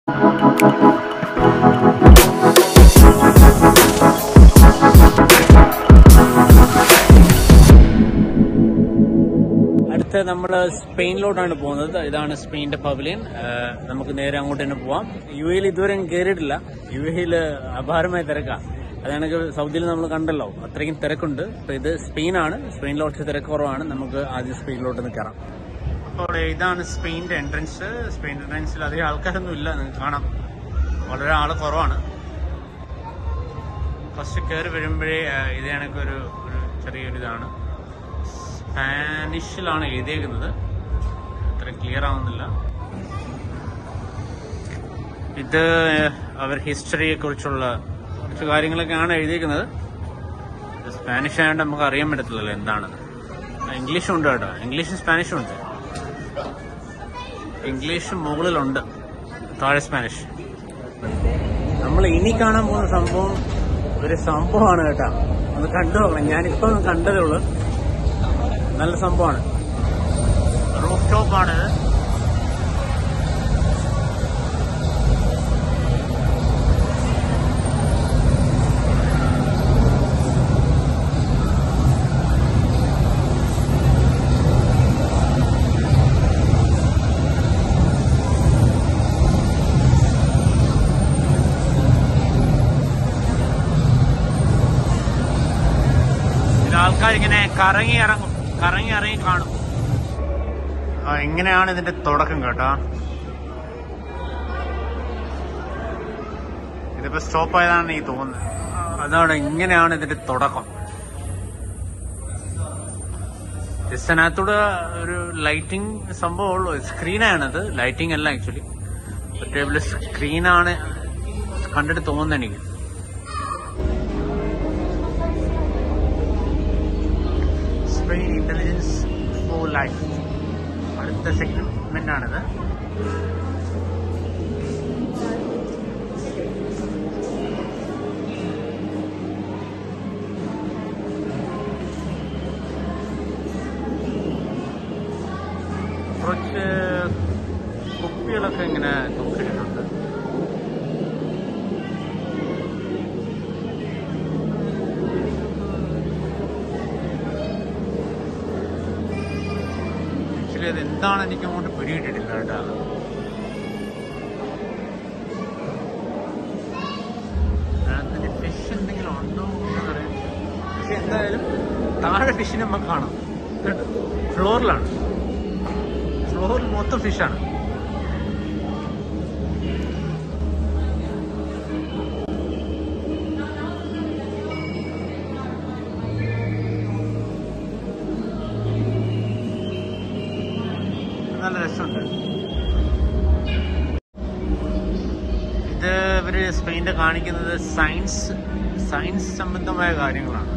അടുത്ത നമ്മൾ സ്പെയിനിലോട്ടാണ് പോകുന്നത് ഇതാണ് സ്പെയിനിന്റെ പവലിയൻ നമുക്ക് നേരെ അങ്ങോട്ട് തന്നെ പോവാം യു എയിൽ ഇതുവരെ കയറിയിട്ടില്ല യു എയിൽ അപാരമായ തിരക്കാണ് അതാണെങ്കിൽ സൗദിയിൽ നമ്മൾ കണ്ടല്ലോ അത്രയ്ക്കും തിരക്കുണ്ട് അപ്പൊ ഇത് സ്പെയിനാണ് സ്പെയിനിലോട്ട് തിരക്ക് കുറവാണ് നമുക്ക് ആദ്യം സ്പെയിനിലോട്ട് ഒന്ന് കയറാം അപ്പോൾ ഇതാണ് സ്പെയിനിന്റെ എൻട്രൻസ് സ്പെയിൻ എൻട്രൻസിൽ അധികം ആൾക്കാരൊന്നും ഇല്ല നിങ്ങൾക്ക് കാണാം വളരെ ആള് കുറവാണ് ഫസ്റ്റ് കയറി വരുമ്പോഴേ ആ, ഇത് കണക്കൊരു ഒരു ചെറിയൊരു ഇതാണ് സ്പാനിഷിലാണ് എഴുതിയേക്കുന്നത് അത്ര ക്ലിയർ ആവുന്നില്ല ഇത് അവർ ഹിസ്റ്ററിയെ കുറിച്ചുള്ള കുറച്ച് കാര്യങ്ങളൊക്കെയാണ് എഴുതിയിരിക്കുന്നത് ഇത് സ്പാനിഷ് ആയതുകൊണ്ട് നമുക്ക് അറിയാൻ പറ്റത്തില്ലല്ലോ എന്താണ് ഇംഗ്ലീഷും ഉണ്ട് കേട്ടോ ഇംഗ്ലീഷും സ്പാനിഷും ഉണ്ട് ഇംഗ്ലീഷ് മുകളിലുണ്ട് താഴെ സ്പാനിഷ് നമ്മൾ ഇനി കാണാൻ പോകുന്ന സംഭവം ഒരു സംഭവമാണ് കേട്ടോ ഒന്ന് കണ്ടു നോക്കണം ഞാനിപ്പോ ഒന്ന് കണ്ടതേ ഉള്ളൂ നല്ല സംഭവമാണ് റൂഫ് ടോപ്പാണ് ഇതിൽ ആൾക്കാരിങ്ങനെ കറങ്ങി ഇറങ്ങും കറങ്ങി ഇറങ്ങി കാണും ആ, ഇങ്ങനെയാണ് ഇതിന്റെ തുടക്കം കേട്ടോ ഇതിപ്പോ സ്റ്റോപ്പ് ആയതാണ് ഈ തോന്നുന്നത് ആ, അതാണ് ഇങ്ങനെയാണ് ഇതിന്റെ തുടക്കം ജസ്റ്റ് അതിനകത്തൂടെ ഒരു ലൈറ്റിംഗ് സംഭവം ഉള്ളൂ സ്ക്രീനാണത് ലൈറ്റിംഗ് അല്ല ആക്ച്വലി ടേബിൾ സ്ക്രീനാണ് കണ്ടിട്ട് തോന്നുന്നത് എനിക്ക് സ്പെയിൻ ഇന്റലിജൻസ് ഫോർ ലൈഫ് അടുത്ത സെഗ്മെന്റ് ആണിത് കുറച്ച് കുപ്പികളൊക്കെ ഇങ്ങനെ തൂക്കിയിട്ടുണ്ട് ആക്ച്വലി അത് എന്താണ് എനിക്ക് അങ്ങോട്ട് പിടിയിട്ടിട്ടില്ല കേട്ടോ അതിന് ഫിഷ് എന്തെങ്കിലും ഉണ്ടോ എന്നറിയാം പക്ഷെ എന്തായാലും താഴെ ഫിഷിനെ നമുക്ക് കാണാം കേട്ടോ ഫ്ലോറിലാണ് ഫ്ലോറിൽ മൊത്തം ഫിഷാണ് നല്ല രസമുണ്ട് ഇത് ഇവര് സ്പെയിനിൽ കാണിക്കുന്നത് സയൻസ് സയൻസ് സംബന്ധമായ കാര്യങ്ങളാണ്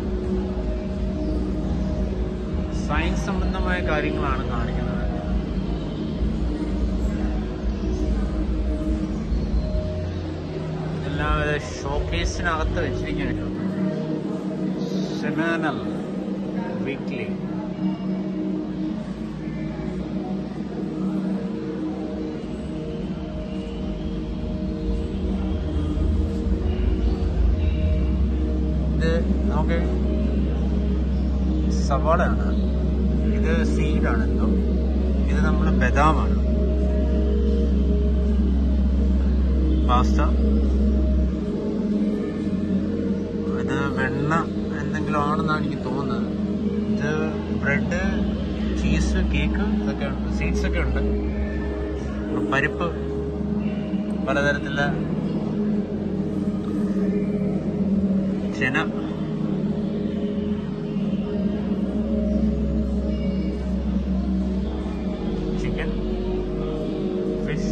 സയൻസ് സംബന്ധമായ കാര്യങ്ങളാണ് കാണിക്കുന്നത് ഇതെല്ലാം ഷോക്കേസിനകത്ത് വെച്ചിരിക്കുകയാണ് സെമാനൽ വീക്ക്ലി ഇത് നമുക്ക് സവാളയാണ് ഇത് സീഡാണ് എന്തോ ഇത് നമ്മുടെ ബദാമാണ് പാസ്ത ഇത് വെണ്ണ എന്തെങ്കിലും ആണെന്നാണ് എനിക്ക് തോന്നുന്നത് ഇത് ബ്രെഡ് ചീസ് കേക്ക് ഇതൊക്കെ ഉണ്ട് സീഡ്സ് ഒക്കെ ഉണ്ട് പരിപ്പ് പലതരത്തിലുള്ള ചെന ചിക്കൻ ഫിഷ്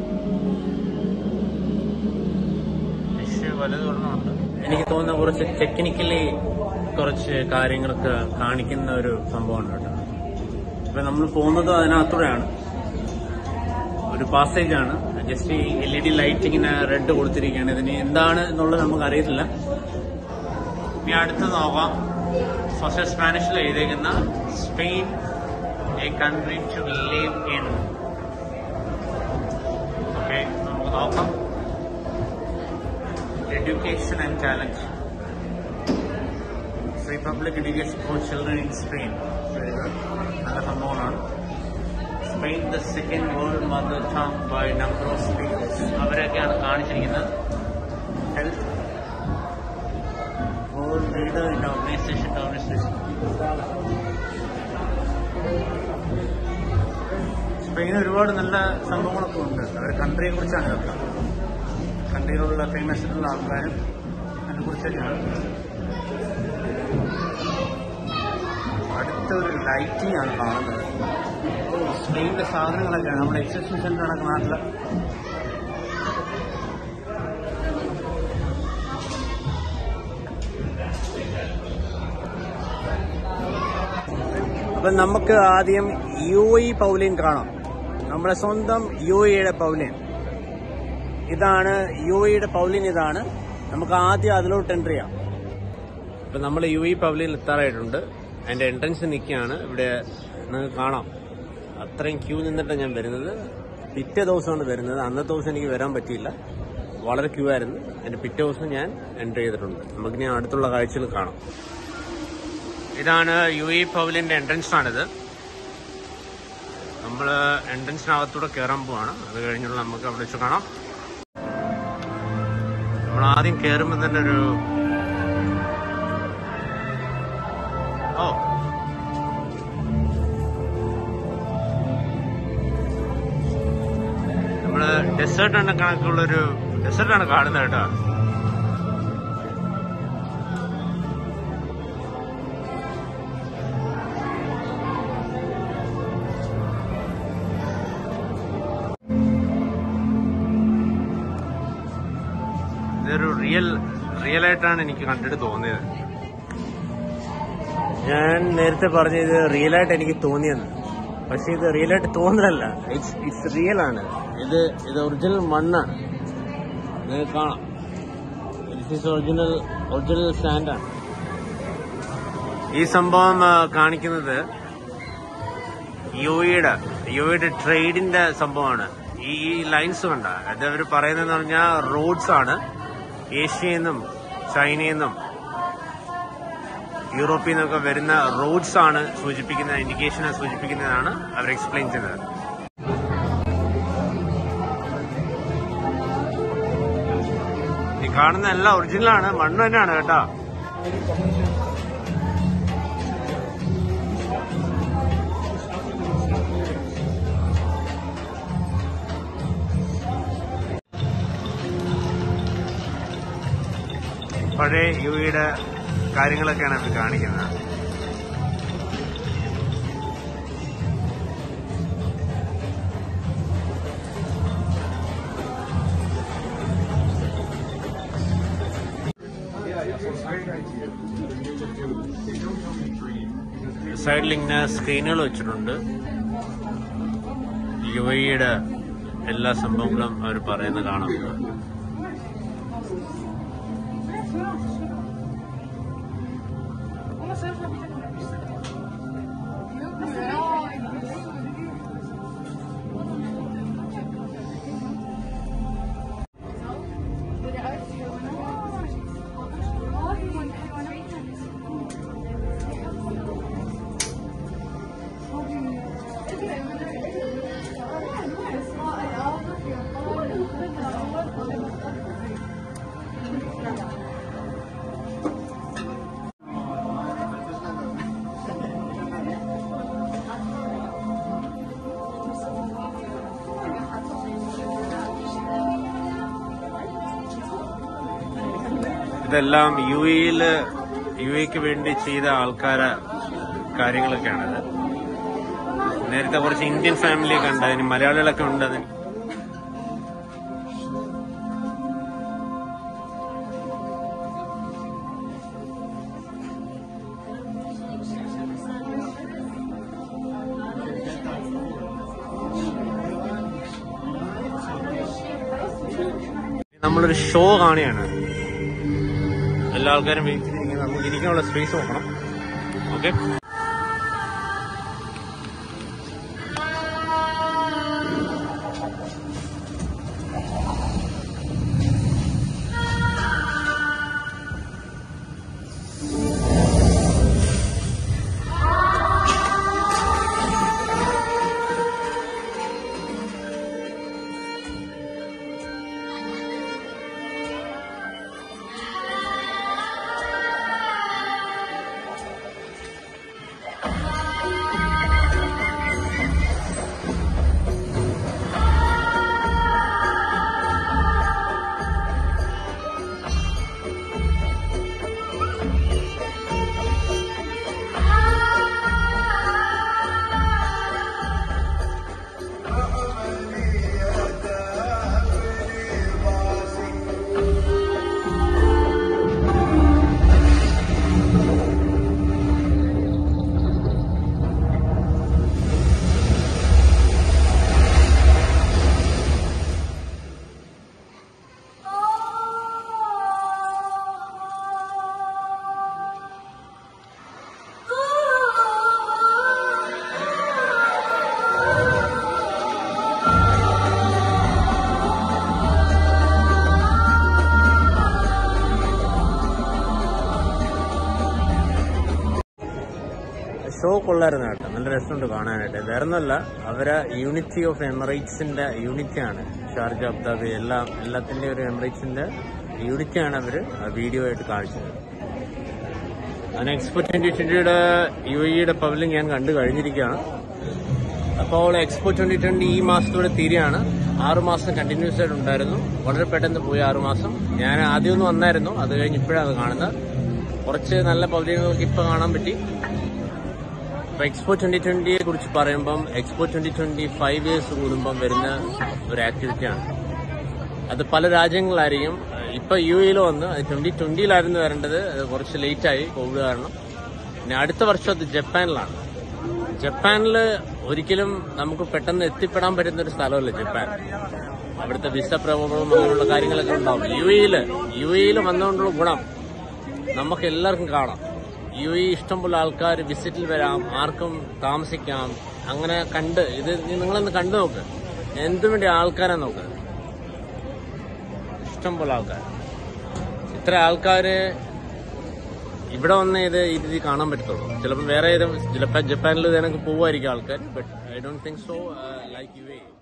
ഫിഷ് വലുതൊരെണ്ണമുണ്ട് എനിക്ക് തോന്നുന്ന കുറച്ച് ടെക്നിക്കലി കുറച്ച് കാര്യങ്ങളൊക്കെ കാണിക്കുന്ന ഒരു സംഭവമാണ് കേട്ടോ ഇപ്പൊ നമ്മൾ പോകുന്നത് അതിനകത്തൂടെയാണ് ഒരു പാസേജ് ആണ് ജസ്റ്റ് ഈ എൽ ഇ ഡി ലൈറ്റ് ഇങ്ങനെ റെഡ് കൊടുത്തിരിക്കുകയാണ് ഇതിന് എന്താണ് എന്നുള്ളത് നമുക്ക് അറിയത്തില്ല ഇനി അടുത്ത് നോക്കാം ഫസ്റ്റ് സ്പാനിഷിൽ എഴുതിയിരിക്കുന്ന Spain a country to live in okay നമുക്ക് നോക്കാം education and talent free public education for children in Spain നല്ല സംഭവമാണ് Spain the second world mother tongue by number of speakers അവരൊക്കെയാണ് കാണിച്ചിരിക്കുന്നത് health world leader in organization organization Spain ഒരുപാട് നല്ല സംഭവങ്ങളൊക്കെ ഉണ്ട് അവരുടെ കൺട്രിയെ കുറിച്ചാണ് ഇതൊക്കെ കൺട്രിയിലുള്ള ഫേമസ് ആയിട്ടുള്ള ആൾക്കാരും അതിനെ കുറിച്ചൊക്കെയാണ് അടുത്തൊരു ലൈറ്റിംഗ് ആണ് കാണുന്നത് ഓ സ്പെയിനിന്റെ സാധനങ്ങളൊക്കെയാണ് നമ്മുടെ എക്സിബിഷൻ സെന്റർ നടക്കുന്ന നാട്ടില് അപ്പൊ നമുക്ക് ആദ്യം യു ഇ പൗലിൻ കാണാം നമ്മുടെ സ്വന്തം യു ഇയുടെ പൗലിൻ ഇതാണ് യു ഇയുടെ പൗലിൻ ഇതാണ് നമുക്ക് ആദ്യം അതിലോട്ട് എൻ്റർ ചെയ്യാം ഇപ്പൊ നമ്മൾ യു ഇ പൗലിൻ എത്താറായിട്ടുണ്ട് അതിന്റെ എൻട്രൻസ് നിൽക്കുകയാണ് ഇവിടെ നിങ്ങൾക്ക് കാണാം അത്രയും ക്യൂ നിന്നിട്ടാണ് ഞാൻ വരുന്നത് പിറ്റേ ദിവസമാണ് വരുന്നത് അന്നത്തെ ദിവസം എനിക്ക് വരാൻ പറ്റിയില്ല വളരെ ക്യൂ ആയിരുന്നു അതിന്റെ പിറ്റേ ദിവസം ഞാൻ എൻ്റർ ചെയ്തിട്ടുണ്ട് നമുക്ക് ഇനി അടുത്തുള്ള കാഴ്ചകൾ കാണാം ഇതാണ് യു ഇ പവലിന്റെ എൻട്രൻസ് ആണിത് നമ്മൾ എൻട്രൻസിനകത്തൂടെ കയറാൻ പോവാണ് അത് കഴിഞ്ഞുള്ള നമുക്ക് അവിടെ വെച്ച് കാണാം നമ്മൾ ആദ്യം കയറുമ്പോൾ തന്നെ ഒരു ഓ നമ്മള് ഡെസേർട്ട് എന്ന കണക്കുള്ളൊരു ഡെസേർട്ടാണ് കാണുന്നത് കേട്ടോ ഇതൊരു റിയൽ റിയൽ ആയിട്ടാണ് എനിക്ക് കണ്ടിട്ട് തോന്നിയത് ഞാൻ നേരത്തെ പറഞ്ഞ ഇത് റിയൽ ആയിട്ട് എനിക്ക് തോന്നിയെന്ന് പക്ഷെ ഇത് റിയൽ ആയിട്ട് തോന്നലല്ല ഇറ്റ്സ് ഇറ്റ്സ് റിയൽ ആണ് ഇത് ഇത് ഒറിജിനൽ മണ്ണാണ് നിങ്ങൾക്ക് കാണാം ഇറ്റ്സ് ഒറിജിനൽ ഒറിജിനൽ സാൻഡാണ് ഈ സംഭവം ആ, കാണിക്കുന്നത് യു ഇയുടെ യു ഇയുടെ ട്രേഡിന്റെ സംഭവമാണ് ഈ ഈ ലൈൻസ് കണ്ട അത് അവർ പറയുന്നതെന്ന് പറഞ്ഞാൽ റോഡ്സ് ആണ് ഏഷ്യയിൽ നിന്നും ചൈനയിൽ നിന്നും യൂറോപ്പിൽ നിന്നൊക്കെ വരുന്ന റോഡ്സ് ആണ് സൂചിപ്പിക്കുന്ന ഇൻഡിക്കേഷനെ സൂചിപ്പിക്കുന്നതാണ് അവർ എക്സ്പ്ലെയിൻ ചെയ്തത് ഈ കാണുന്ന എല്ലാം ഒറിജിനൽ ആണ് മണ്ണ് തന്നെയാണ് കേട്ടോ പഴയ യു ഇയുടെ കാര്യങ്ങളൊക്കെയാണ് അവർ കാണിക്കുന്നത് സൈഡിൽ ഇങ്ങനെ സ്ക്രീനുകൾ വെച്ചിട്ടുണ്ട് യു ഇയുടെ എല്ലാ സംഭവങ്ങളും അവർ പറയുന്നത് കാണാം ഇതെല്ലാം യു എയില് യു എക്ക് വേണ്ടി ചെയ്ത ആൾക്കാരെ കാര്യങ്ങളൊക്കെയാണിത് നേരത്തെ കുറച്ച് ഇന്ത്യൻ ഫാമിലിയൊക്കെ ഉണ്ട് അതിന് മലയാളികളൊക്കെ ഉണ്ട് അതിന് നമ്മളൊരു ഷോ കാണുകയാണ് എല്ലാ ആൾക്കാരും വെയിറ്റ് ചെയ്തിരിക്കുന്നത് നമുക്ക് ഇരിക്കാനുള്ള സ്പേസ് നോക്കണം ഓക്കെ കൊള്ളായിരുന്നു കേട്ടോ നല്ല രസമുണ്ട് കാണാനായിട്ട് വേറെ ഒന്നുമല്ല അവരെ യൂണിറ്റി ഓഫ് എമിറേറ്റ്സിന്റെ യൂണിറ്റിയാണ് ഷാർജ അബ്ദാബി എല്ലാം എല്ലാത്തിന്റെ ഒരു എമിറേറ്റ്സിന്റെ യൂണിറ്റിയാണ് അവര് വീഡിയോ ആയിട്ട് കാണിച്ചത് അങ്ങനെ എക്സ്പോ ട്വന്റി ട്വന്റിയുടെ യു ഇയുടെ പബ്ലിക് ഞാൻ കണ്ടു കഴിഞ്ഞിരിക്കുകയാണ് അപ്പോൾ എക്സ്പോ ട്വന്റി ട്വന്റി ഈ മാസത്തോടെ തീരെയാണ് ആറു മാസം കണ്ടിന്യൂസ് ആയിട്ട് ഉണ്ടായിരുന്നു വളരെ പെട്ടെന്ന് പോയി ആറു മാസം ഞാൻ ആദ്യം ഒന്ന് വന്നായിരുന്നു അത് കഴിഞ്ഞ് ഇപ്പോഴാണ് അത് കാണുന്നത് കുറച്ച് നല്ല പബ്ലികൾക്ക് ഇപ്പൊ കാണാൻ പറ്റി ഇപ്പൊ എക്സ്പോ ട്വന്റി ട്വന്റിയെ കുറിച്ച് പറയുമ്പം Expo twenty twenty five years കൂടുമ്പം വരുന്ന ഒരു ആക്ടിവിറ്റിയാണ് അത് പല രാജ്യങ്ങളിലായിരിക്കും ഇപ്പൊ യു എയിൽ വന്ന് അത് ട്വന്റി ട്വന്റിയിലായിരുന്നു വരേണ്ടത് അത് കുറച്ച് ലേറ്റ് ആയി കോവിഡ് കാരണം പിന്നെ അടുത്ത വർഷം അത് ജപ്പാനിലാണ് ജപ്പാനിൽ ഒരിക്കലും നമുക്ക് പെട്ടെന്ന് എത്തിപ്പെടാൻ പറ്റുന്ന ഒരു സ്ഥലമല്ല ജപ്പാൻ അവിടുത്തെ വിസ പ്രോബ്ലം അങ്ങനെയുള്ള കാര്യങ്ങളൊക്കെ ഉണ്ടാവും യു എയിൽ യു എയിൽ വന്നുകൊണ്ടുള്ള ഗുണം നമുക്ക് എല്ലാവർക്കും കാണാം യു എ ഇഷ്ടംപോലെ ആൾക്കാർ വിസിറ്റിൽ വരാം ആർക്കും താമസിക്കാം അങ്ങനെ കണ്ട് ഇത് നീ നിങ്ങളൊന്ന് കണ്ടു നോക്ക് എന്തു വേണ്ടി ആൾക്കാരെ നോക്ക് ഇഷ്ടംപോലെ ആൾക്കാർ ഇത്ര ആൾക്കാര് ഇവിടെ വന്ന് ഇത് ഇത് കാണാൻ പറ്റത്തുള്ളൂ ചിലപ്പോൾ വേറെ ഏതും ചിലപ്പോൾ ജപ്പാനിൽ ഇതിനൊക്കെ പോവായിരിക്കും ആൾക്കാർ but I don't think so like you A